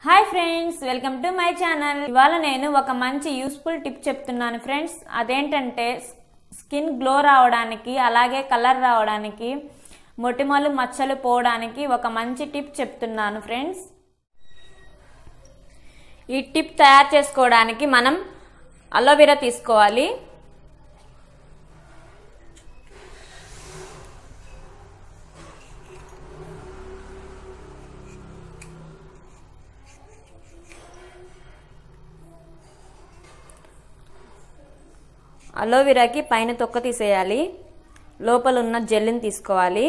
hi friends welcome to my channel ఇవాళ నేను ఒక మంచి యూస్ఫుల్ టిప్ చెప్తున్నాను ఫ్రెండ్స్ అదేంటంటే స్కిన్ గ్లో రావడానికి అలాగే కలర్ రావడానికి మొటిమలు మచ్చలు పోవడానికి ఒక మంచి టిప్ చెప్తున్నాను ఫ్రెండ్స్ ఈ టిప్ తయారు చేసుకోవడానికి మనం అలోవెరా తీసుకోవాలి అలోవెరాకి పైన తొక్క తీసేయాలి లోపల ఉన్న జెల్ని తీసుకోవాలి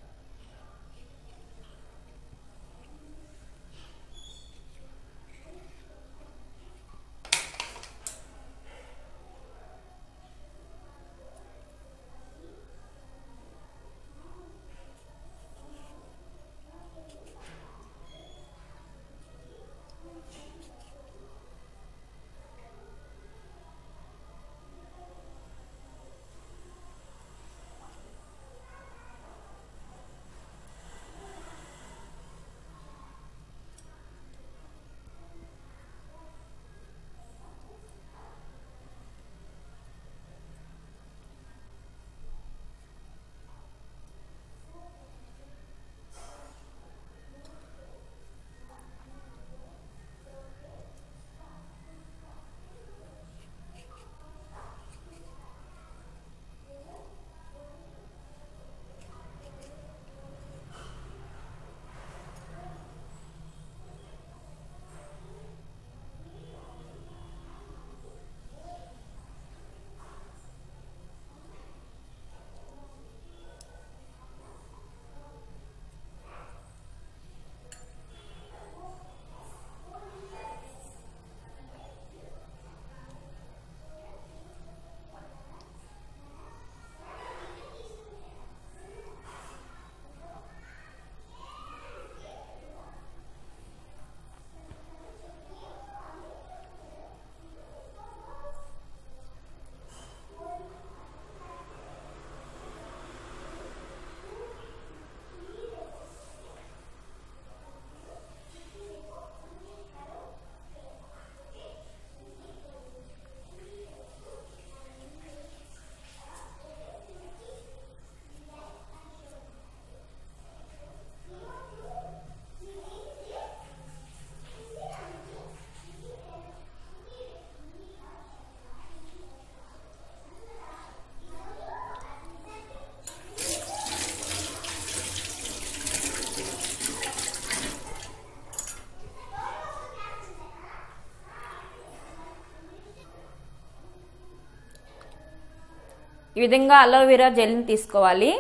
ఈ విధంగా అలోవెరా జెల్ని తీసుకోవాలి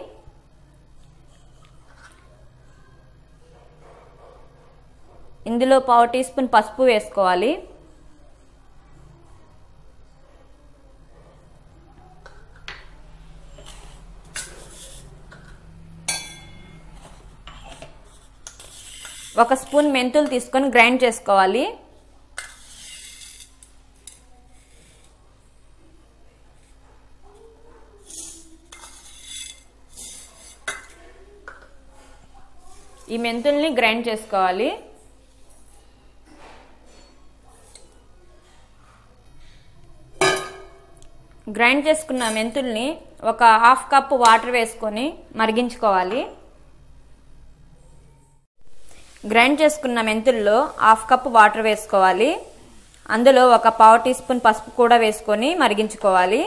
ఇందులో పావు టీ స్పూన్ పసుపు వేసుకోవాలి ఒక స్పూన్ మెంతులు తీసుకొని గ్రైండ్ చేసుకోవాలి ఈ మెంతుల్ని గ్రైండ్ చేసుకోవాలి గ్రైండ్ చేసుకున్న మెంతుల్ని ఒక హాఫ్ కప్ వాటర్ వేసుకొని మరిగించుకోవాలి గ్రైండ్ చేసుకున్న మెంతుల్లో హాఫ్ కప్ వాటర్ వేసుకోవాలి అందులో ఒక పావు టీ స్పూన్ పసుపు కూడా వేసుకొని మరిగించుకోవాలి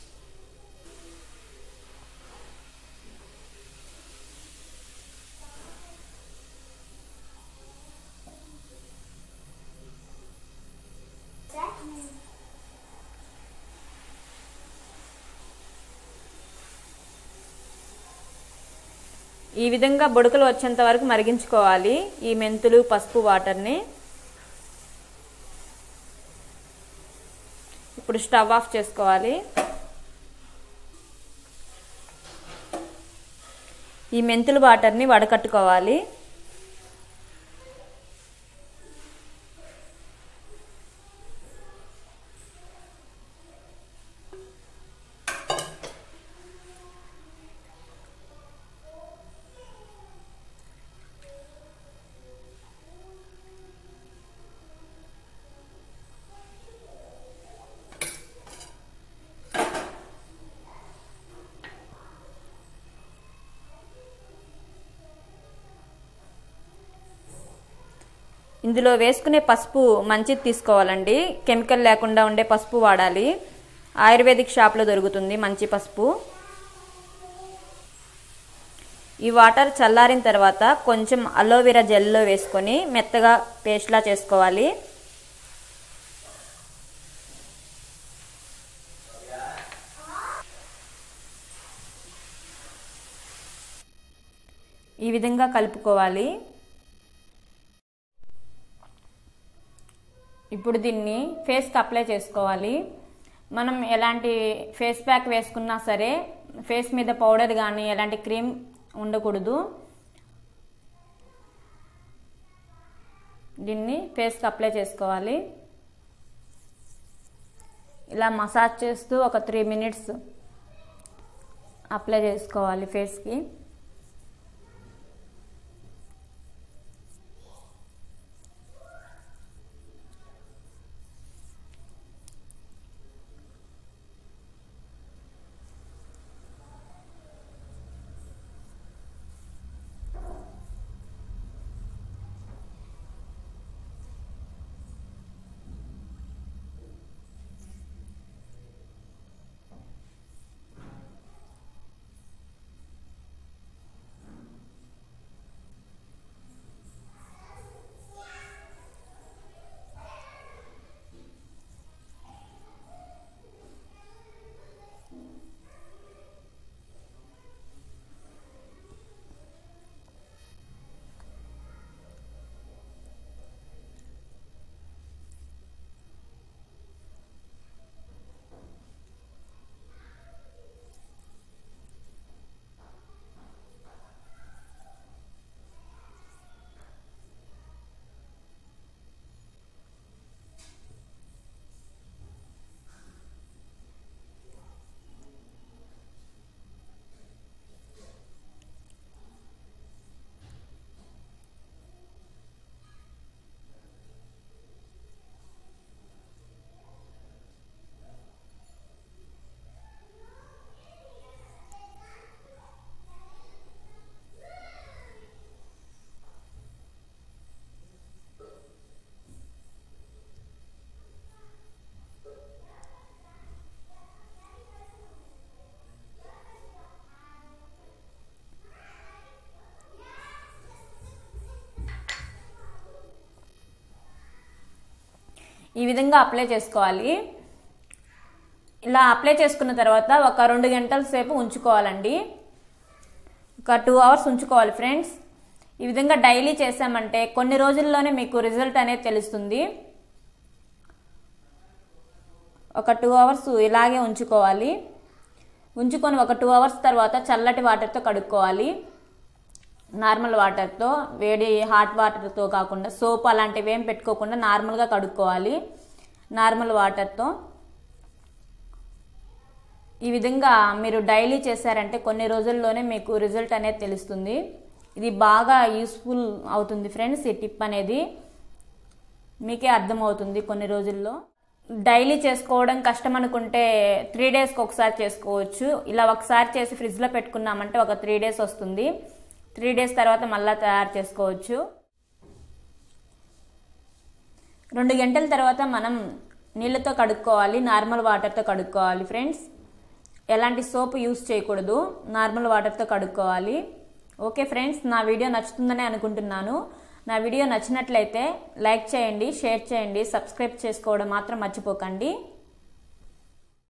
ఈ విధంగా బుడకలు వచ్చేంత వరకు మరిగించుకోవాలి ఈ మెంతులు పసుపు వాటర్ని ఇప్పుడు స్టవ్ ఆఫ్ చేసుకోవాలి ఈ మెంతుల వాటర్ని వడకట్టుకోవాలి ఇందులో వేసుకునే పసుపు మంచిది తీసుకోవాలండి కెమికల్ లేకుండా ఉండే పసుపు వాడాలి ఆయుర్వేదిక్ షాప్లో దొరుకుతుంది మంచి పసుపు ఈ వాటర్ చల్లారిన తర్వాత కొంచెం అలోవెరా జెల్లో వేసుకొని మెత్తగా పేస్ట్లా చేసుకోవాలి ఈ విధంగా కలుపుకోవాలి ఇప్పుడు దీన్ని ఫేస్కి అప్లై చేసుకోవాలి మనం ఎలాంటి ఫేస్ ప్యాక్ వేసుకున్నా సరే ఫేస్ మీద పౌడర్ కానీ ఎలాంటి క్రీమ్ ఉండకూడదు దీన్ని ఫేస్కి అప్లై చేసుకోవాలి ఇలా మసాజ్ చేస్తూ ఒక త్రీ మినిట్స్ అప్లై చేసుకోవాలి ఫేస్కి ఈ విధంగా అప్లై చేసుకోవాలి ఇలా అప్లై చేసుకున్న తర్వాత ఒక రెండు గంటల సేపు ఉంచుకోవాలండి ఒక టూ అవర్స్ ఉంచుకోవాలి ఫ్రెండ్స్ ఈ విధంగా డైలీ చేసామంటే కొన్ని రోజుల్లోనే మీకు రిజల్ట్ అనేది తెలుస్తుంది ఒక టూ అవర్స్ ఇలాగే ఉంచుకోవాలి ఉంచుకొని ఒక టూ అవర్స్ తర్వాత చల్లటి వాటర్తో కడుక్కోవాలి నార్మల్ వాటర్తో వేడి హాట్ వాటర్తో కాకుండా సోప్ అలాంటివి ఏం పెట్టుకోకుండా నార్మల్గా కడుక్కోవాలి నార్మల్ వాటర్తో ఈ విధంగా మీరు డైలీ చేశారంటే కొన్ని రోజుల్లోనే మీకు రిజల్ట్ అనేది తెలుస్తుంది ఇది బాగా యూస్ఫుల్ అవుతుంది ఫ్రెండ్స్ ఈ టిప్ అనేది మీకే అర్థమవుతుంది కొన్ని రోజుల్లో డైలీ చేసుకోవడం కష్టం అనుకుంటే త్రీ డేస్కి ఒకసారి చేసుకోవచ్చు ఇలా ఒకసారి చేసి ఫ్రిడ్జ్లో పెట్టుకున్నామంటే ఒక త్రీ డేస్ వస్తుంది త్రీ డేస్ తర్వాత మళ్ళీ తయారు చేసుకోవచ్చు రెండు గంటల తర్వాత మనం నీళ్ళతో కడుక్కోవాలి నార్మల్ వాటర్తో కడుక్కోవాలి ఫ్రెండ్స్ ఎలాంటి సోప్ యూస్ చేయకూడదు నార్మల్ వాటర్తో కడుక్కోవాలి ఓకే ఫ్రెండ్స్ నా వీడియో నచ్చుతుందని అనుకుంటున్నాను నా వీడియో నచ్చినట్లయితే లైక్ చేయండి షేర్ చేయండి సబ్స్క్రైబ్ చేసుకోవడం మాత్రం మర్చిపోకండి